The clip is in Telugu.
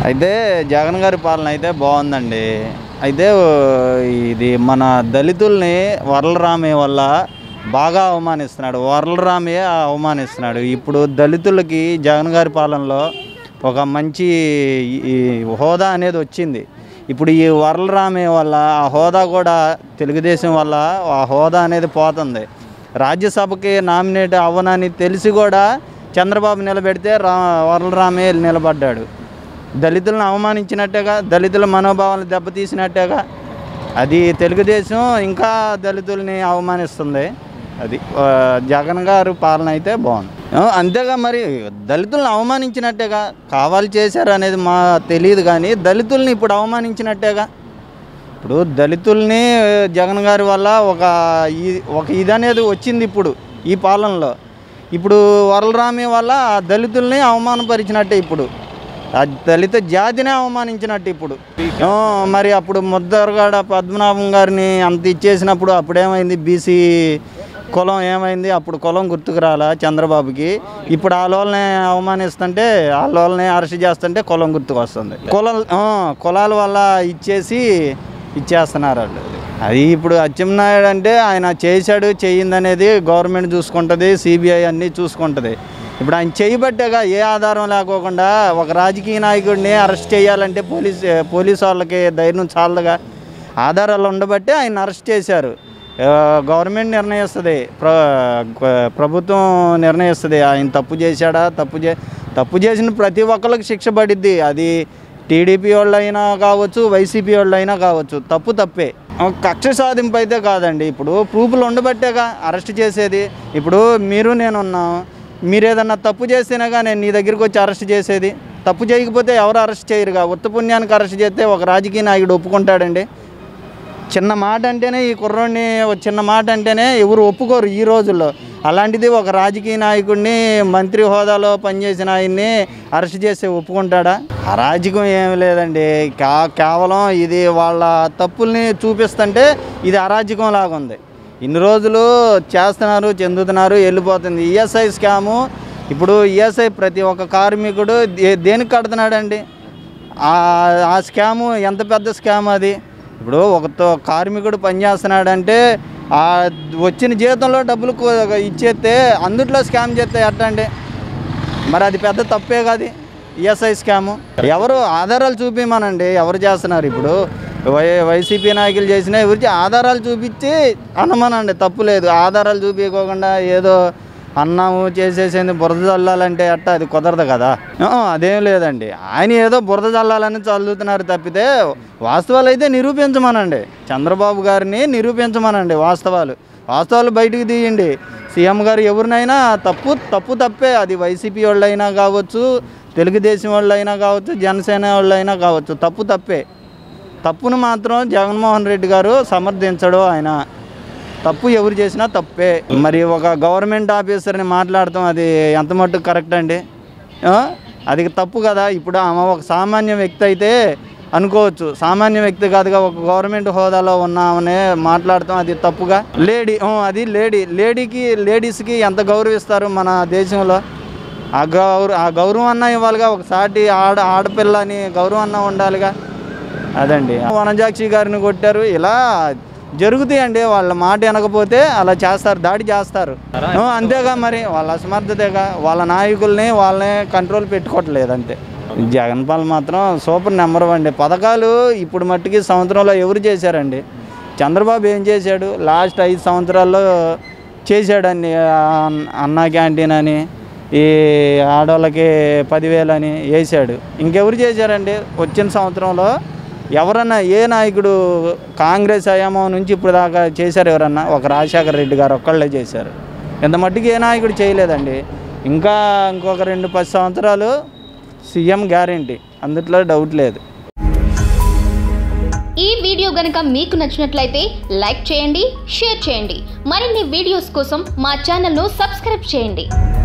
అయితే జగన్ గారి పాలన అయితే బాగుందండి అయితే ఓ, ఇది మన దళితుల్ని వరలరామయ్య వల్ల బాగా అవమానిస్తున్నాడు వరలరామయ్య అవమానిస్తున్నాడు ఇప్పుడు దళితులకి జగన్ గారి పాలనలో ఒక మంచి ఈ హోదా అనేది వచ్చింది ఇప్పుడు ఈ వరలరామయ్య వల్ల ఆ హోదా కూడా తెలుగుదేశం వల్ల ఆ హోదా అనేది పోతుంది రాజ్యసభకి నామినేట్ అవ్వనని తెలిసి కూడా చంద్రబాబు నిలబెడితే రా వరలరామయ్య నిలబడ్డాడు దళితులను అవమానించినట్టేగా దళితుల మనోభావాలను దెబ్బతీసినట్టేగా అది తెలుగుదేశం ఇంకా దళితుల్ని అవమానిస్తుంది అది ఆ, జగన్ గారు పాలన అయితే బాగుంది ఆ, అంతేగా మరి దళితులను అవమానించినట్టేగా కావాలి చేశారు అనేది మా తెలియదు కానీ దళితుల్ని ఇప్పుడు అవమానించినట్టేగా ఇప్పుడు దళితుల్ని జగన్ గారి వల్ల ఒక ఈ- ఒక ఇది అనేది వచ్చింది ఇప్పుడు ఈ పాలనలో ఇప్పుడు వరలరామి వల్ల ఆ దళితుల్ని అవమానపరిచినట్టే ఇప్పుడు ఆ దళిత జాతినే అవమానించినట్టు ఇప్పుడు ఆ, మరి అప్పుడు ముద్దరగాడ పద్మనాభం గారిని అంత ఇచ్చేసినప్పుడు అప్పుడేమైంది బీసీ కులం ఏమైంది అప్పుడు కులం గుర్తుకు రాలా చంద్రబాబుకి ఇప్పుడు ఆ లోల్ని అవమానిస్తుంటే ఆ లోల్ని అరెస్ట్ చేస్తుంటే కులం గుర్తుకు వస్తుంది కులం ఆ, కులాల వల్ల ఇచ్చేసి ఇచ్చేస్తున్నారు వాళ్ళు అది ఇప్పుడు అచ్చెన్నాయుడు అంటే ఆయన చేశాడు చేయిందనేది గవర్నమెంట్ చూసుకుంటుంది సిబిఐ అన్నీ చూసుకుంటుంది ఇప్పుడు ఆయన చేయబట్టేగా ఏ ఆధారం లేకోకుండా ఒక రాజకీయ నాయకుడిని అరెస్ట్ చేయాలంటే పోలీస్ పోలీస్ వాళ్ళకి ధైర్యం చాలదుగా ఆధారాలు ఉండబట్టే ఆయన అరెస్ట్ చేశారు ఆ, గవర్నమెంట్ నిర్ణయిస్తుంది ప్ర ప్రభుత్వం నిర్ణయిస్తుంది ఆయన తప్పు చేశాడా తప్పు చే తప్పు చేసిన ప్రతి ఒక్కరికి శిక్ష పడిద్ది అది టీడీపీ వాళ్ళు అయినా కావచ్చు వైసీపీ వాళ్ళు అయినా కావచ్చు తప్పు తప్పే ఆ, కక్ష సాధింపు అయితే కాదండి ఇప్పుడు ప్రూఫ్లు ఉండబట్టేగా అరెస్ట్ చేసేది ఇప్పుడు మీరు నేను ఉన్నాం మీరు ఏదన్నా తప్పు చేస్తేనేగా నేను నీ దగ్గరికి వచ్చి అరెస్ట్ చేసేది తప్పు చేయకపోతే ఎవరు అరెస్ట్ చేయరుగా ఉత్త పుణ్యానికి అరెస్ట్ చేస్తే ఒక రాజకీయ నాయకుడు ఒప్పుకుంటాడండి చిన్న మాట అంటేనే ఈ కుర్రోడిని ఒక చిన్న మాట అంటేనే ఎవరు ఒప్పుకోరు ఈ రోజుల్లో అలాంటిది ఒక రాజకీయ నాయకుడిని మంత్రి హోదాలో పనిచేసిన ఆయన్ని అరెస్ట్ చేసి ఒప్పుకుంటాడా అరాజకం ఏమి లేదండి కా కేవలం ఇది వాళ్ళ తప్పుల్ని చూపిస్తుంటే ఇది అరాజకం లాగా ఉంది ఇన్ని రోజులు చేస్తున్నారు చెందుతున్నారు వెళ్ళిపోతుంది ఈఎస్ఐ స్కాము ఇప్పుడు ఈఎస్ఐ ప్రతి ఒక్క కార్మికుడు దే దేనికి కడుతున్నాడండి ఆ ఆ స్కాము ఎంత పెద్ద స్కామ్ అది ఇప్పుడు ఒక తో- కార్మికుడు పనిచేస్తున్నాడంటే ఆ వచ్చిన జీతంలో డబ్బులు కో- ఇచ్చేస్తే అందుట్లో స్కామ్ చేస్తే ఎట్ట అండి మరి అది పెద్ద తప్పే కాదు ఈఎస్ఐ స్కాము ఎవరు ఆధారాలు చూపించమనండి ఎవరు చేస్తున్నారు ఇప్పుడు వై వైసీపీ నాయకులు చేసినా ఎవరికి ఆధారాలు చూపించి అనమనండి తప్పు లేదు ఆధారాలు చూపించకోకుండా ఏదో అన్నాము చేసేసింది బురద చల్లాలంటే అట్ట అది కుదరదు కదా ఆ, అదేం లేదండి ఆయన ఏదో బురద చల్లాలని చల్లుతున్నారు తప్పితే వాస్తవాలు అయితే నిరూపించమనండి చంద్రబాబు గారిని నిరూపించమనండి వాస్తవాలు వాస్తవాలు బయటకు తీయండి సీఎం గారు ఎవరినైనా తప్పు తప్పు తప్పే అది వైసీపీ వాళ్ళైనా కావచ్చు తెలుగుదేశం వాళ్ళైనా కావచ్చు జనసేన వాళ్ళైనా కావచ్చు తప్పు తప్పే తప్పును మాత్రం జగన్మోహన్ రెడ్డి గారు సమర్థించడు ఆయన తప్పు ఎవరు చేసినా తప్పే మరి ఒక గవర్నమెంట్ ఆఫీసర్ని మాట్లాడటం అది ఎంత మట్టుకు కరెక్ట్ అండి ఆ? అది తప్పు కదా ఇప్పుడు ఆమె ఒక సామాన్య వ్యక్తి అయితే అనుకోవచ్చు సామాన్య వ్యక్తి కాదుగా ఒక గవర్నమెంట్ హోదాలో ఉన్న ఆమెనే మాట్లాడటం అది తప్పుగా లేడీ ఆ, అది లేడీ లేడీకి లేడీస్కి ఎంత గౌరవిస్తారు మన దేశంలో ఆ గౌరవ ఆ గౌరవం అన్న ఇవ్వాలిగా ఒక సాటి ఆడ ఆడపిల్ల అని గౌరవం అన్న ఉండాలిగా అదండి వనజాక్షి గారిని కొట్టారు ఇలా జరుగుతాయండి వాళ్ళ మాట వినకపోతే అలా చేస్తారు దాడి చేస్తారు ఆ, అంతేగా మరి వాళ్ళ అసమర్థతేగా వాళ్ళ నాయకుల్ని వాళ్ళని కంట్రోల్ పెట్టుకోవట్లేదు అంతే జగన్ పాలన మాత్రం సూపర్ నెంబర్ వన్ అండి పథకాలు ఇప్పుడు మట్టికి సంవత్సరంలో ఎవరు చేశారండి చంద్రబాబు ఏం చేశాడు లాస్ట్ ఐదు సంవత్సరాల్లో చేశాడండి ఆ అన్నా క్యాంటీన్ అని ఈ ఆడవాళ్ళకి పదివేలు అని వేసాడు ఇంకెవరు చేశారండి వచ్చిన సంవత్సరంలో ఎవరన్నా ఏ నాయకుడు కాంగ్రెస్ హయామం నుంచి ఇప్పుడు దాకా చేశారు ఎవరన్నా ఒక రాజశేఖర రెడ్డి గారు ఒక్కళ్ళే చేశారు ఇంత మట్టుకు ఏ నాయకుడు చేయలేదండి ఇంకా ఇంకొక రెండు పది సంవత్సరాలు సీఎం గ్యారంటీ అందుట్లో డౌట్ లేదు ఈ వీడియో గనుక మీకు నచ్చినట్లయితే లైక్ చేయండి షేర్ చేయండి మరిన్ని వీడియోస్ కోసం మా ఛానల్ను సబ్స్క్రైబ్ చేయండి